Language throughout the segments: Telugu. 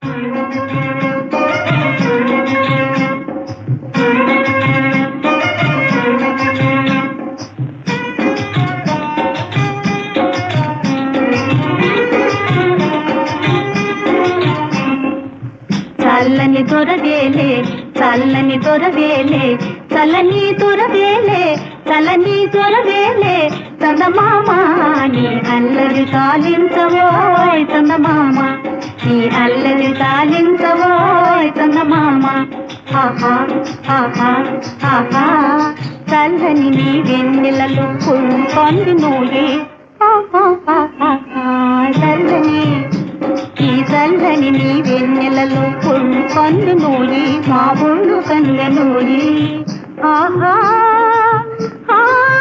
చల్లని దొరవేలే చల్లని దొరవేలే చల్లని దొరవేలే చల్లని దొరవేలే చందమామ నీ అల్లరి తాలించవోయ్ చందమామ నీ అల్లరి తాలించవోయ్ చందమామ ఆహా ఆహా ఆహా చల్లని నీ వెన్నెలలో కొంది నూయే ఆహా ఆహా చల్లని ఈ చల్లని నీ వెన్నెలలో పొళ్ళు కన్ను నూరి మా ఒళ్ళు కన్న నూరి ఆహా ఆ,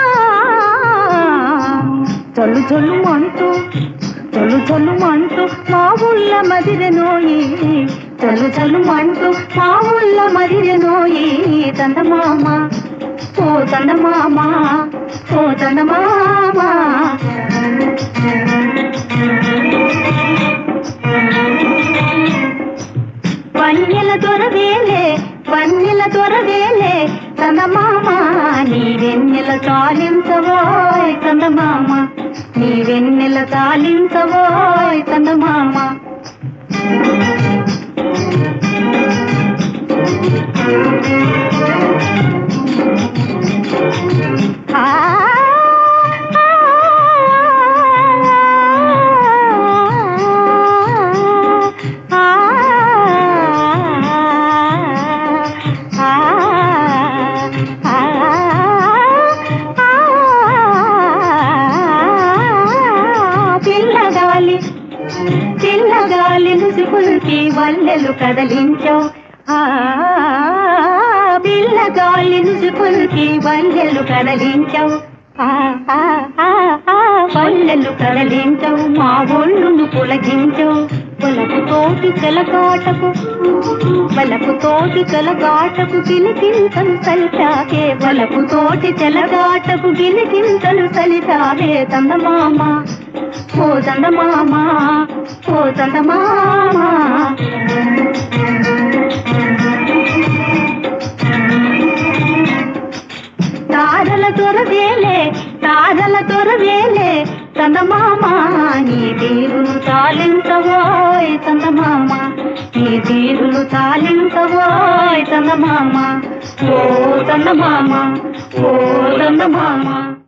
చల్లు చల్లు అంటూ చల్లు చల్లు అంటూ మా ఊళ్ళ మదిరె నోయి చల్లు చల్లు అంటూ మా ఊళ్ళ మదిరె నోయి చందమామ ఓ చందమామ ఓ చందమామ వన్యల దొరవేలే వన్యల దొరవేలే చందమామ నీ వెన్నెల తాలించవోయ్ చందమామ నీ వెన్నెల తాలించవోయ్ చందమామ ఆ పిల్లగాలి పిల్లగాలి ముసుగుల్కి వల్లెలు కదలించావు ఆ పిల్లగాలి ముసుగుల్కి వల్లెలు కదలించావు ఆ, ఆ, ఆ, ఆ, వల్లెలు కదలించవు మా ఒళ్ళును పులగించవు పొలకు తోటి చెలగాటకు వలపు తోటి చెలగాటకు గిలిగింతలు సలిచావే వలపు తోటి చెలగాటకు గిలిగింతలు సలిచావే చందమామ ఓ చందమామ ఓ చందమామ తారల దొరవేలే తారల దొరవేలే చందమామ నీ తీరును తాలించవోయ్ చందమామ నీ తీరును తాలించవోయ్ చందమామ ఓ చందమామ ఓ చందమామ